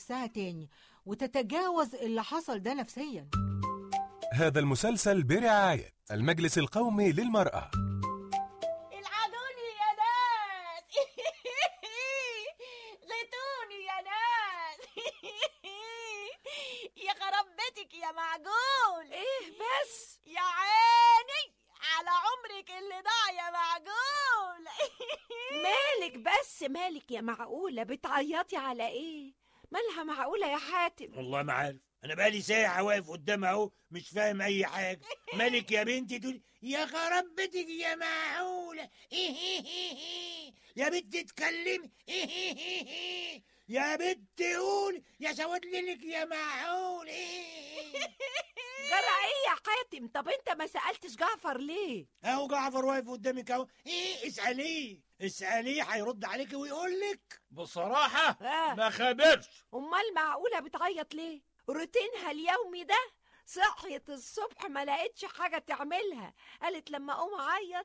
نفسها تاني وتتجاوز اللي حصل ده نفسيا هذا المسلسل برعاية المجلس القومي للمرأة العدوني يا ناس غيتوني يا ناس يا خرب بيتك يا معجون ايه بس يا عيني على عمرك اللي ضاع يا معجون مالك بس مالك يا معقولة بتعيطي على ايه مالها معقولة يا حاتم والله ما عارف انا بقالي ساعة واقف قدامها اهو مش فاهم اي حاجة مالك يا بنتي تقول يا خربتك يا معقولة يا بنت اتكلمي يا بنت قول يا سواد ليلك يا معقول جرى ايه يا حاتم طب انت ما سألتش جعفر ليه اهو جعفر واقف قدامك اهو ايه اسأليه اسأليه هيرد عليك ويقول لك بصراحة آه. ما خبرش امال معقولة بتعيط ليه روتينها اليومي ده صحيت الصبح ما لقيتش حاجة تعملها قالت لما اقوم اعيط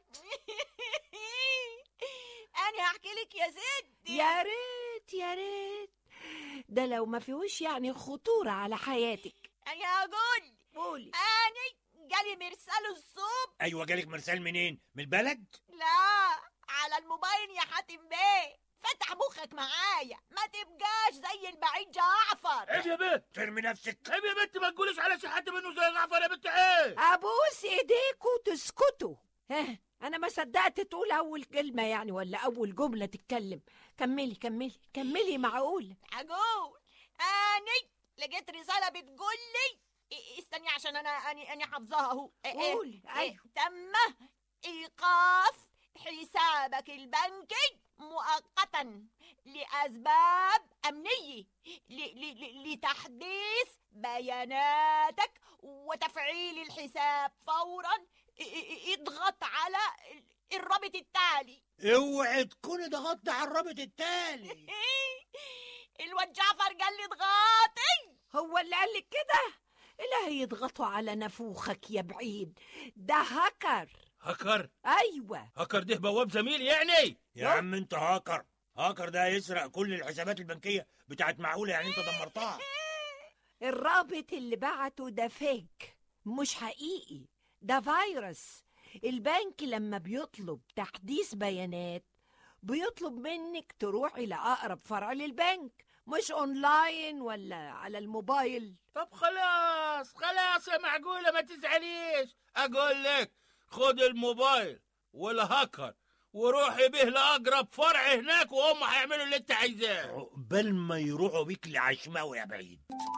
انا هحكي لك يا ستي يا ريت يا ريت ده لو ما فيهوش يعني خطورة على حياتك انا هقول قولي انا جالي مرسال الصبح ايوه جالك مرسال منين من البلد لا على الموبايل يا حاتم بيه فتح مخك معايا ما تبقاش زي البعيد جعفر عيب يا بنت ترمي نفسك عيب يا بنت ما تقوليش على شي حد منه زي جعفر يا بنت ايه ابوس ايديكوا تسكتوا ها انا ما صدقت تقول اول كلمة يعني ولا اول جملة تتكلم كملي كملي كملي معقول هقول اني لقيت رسالة بتقول لي إيه، استني عشان انا اني اني حافظاها اهو إيه، إيه، قولي، إيه، أيوه. تم ايقاف حسابك البنكي مؤقتا لاسباب امنيه ل- ل- ل- لتحديث بياناتك وتفعيل الحساب فورا إ- إ- اضغط على ال- الرابط التالي اوعي تكوني ضغطت على الرابط التالي الواد جعفر قال لي اضغطي هو اللي قال لك كده لا يضغطوا على نفوخك يا بعيد ده هكر هكر ايوه هكر ده بواب زميل يعني يا عم انت هاكر هاكر ده هيسرق كل الحسابات البنكية بتاعت معقولة يعني انت دمرتها الرابط اللي بعته ده فيك مش حقيقي ده فيروس البنك لما بيطلب تحديث بيانات بيطلب منك تروحي لأقرب فرع للبنك مش اونلاين ولا على الموبايل طب خلاص خلاص يا معقولة ما تزعليش أقول لك خد الموبايل والهكر وروحي به لأقرب فرع هناك وهم هيعملوا اللي أنت عايزاه عقبال ما يروحوا بيك لعشماوي يا بعيد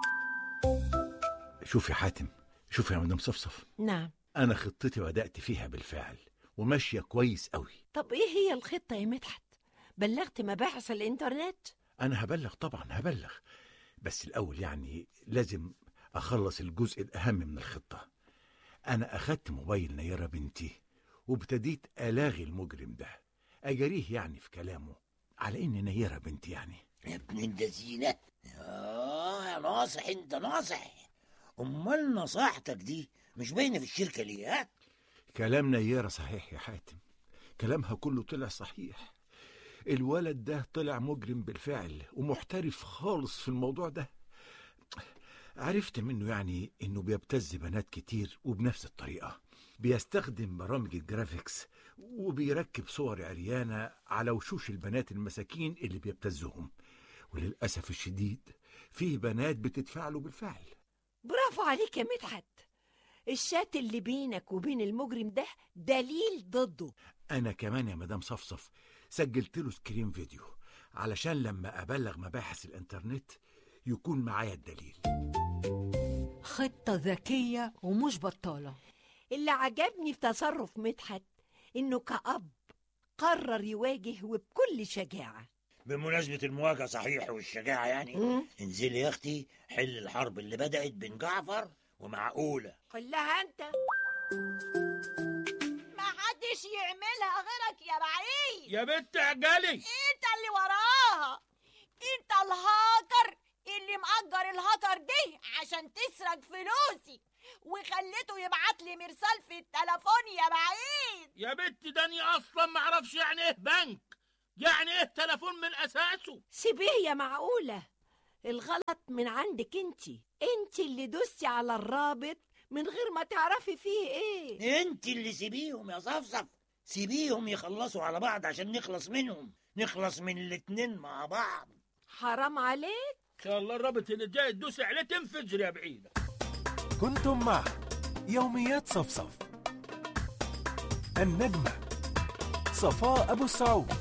شوف يا حاتم شوف يا مدام صفصف نعم انا خطتي بدأت فيها بالفعل وماشية كويس قوي طب ايه هي الخطة يا مدحت بلغت مباحث الانترنت انا هبلغ طبعا هبلغ بس الاول يعني لازم اخلص الجزء الاهم من الخطة انا اخدت موبايل نيرة بنتي وابتديت الاغي المجرم ده اجريه يعني في كلامه على ان نيرة بنتي يعني يا ابن الذين اه يا ناصح انت ناصح امال نصيحتك دي مش باينه في الشركه ليه ها كلام نيرة صحيح يا حاتم كلامها كله طلع صحيح الولد ده طلع مجرم بالفعل ومحترف خالص في الموضوع ده عرفت منه يعني انه بيبتز بنات كتير وبنفس الطريقة بيستخدم برامج الجرافيكس وبيركب صور عريانة على وشوش البنات المساكين اللي بيبتزهم وللأسف الشديد في بنات بتدفع له بالفعل برافو عليك يا مدحت الشات اللي بينك وبين المجرم ده دليل ضده أنا كمان يا مدام صفصف سجلت له سكرين فيديو علشان لما أبلغ مباحث الإنترنت يكون معايا الدليل خطة ذكية ومش بطالة اللي عجبني في تصرف مدحت انه كأب قرر يواجه وبكل شجاعة بمناسبه المواجهه صحيح والشجاعه يعني مم. انزلي يا اختي حل الحرب اللي بدات بين جعفر ومعقوله حلها انت ما حدش يعملها غيرك يا بعيد يا بنت عجلي انت اللي وراها انت الهاكر اللي مأجر الهاكر دي عشان تسرق فلوسي وخليته يبعت لي مرسال في التليفون يا بعيد يا بنت داني أصلا ما أعرفش يعني إيه بنك يعني إيه تليفون من أساسه سيبيه يا معقولة الغلط من عندك انت انت اللي دوستي على الرابط من غير ما تعرفي فيه ايه انت اللي سيبيهم يا صفصف سيبيهم يخلصوا على بعض عشان نخلص منهم نخلص من الاتنين مع بعض حرام عليك ان شاء الله الرابط اللي جاي تدوس عليه تنفجر يا بعيده كنتم مع يوميات صفصف النجمة صفاء أبو السعود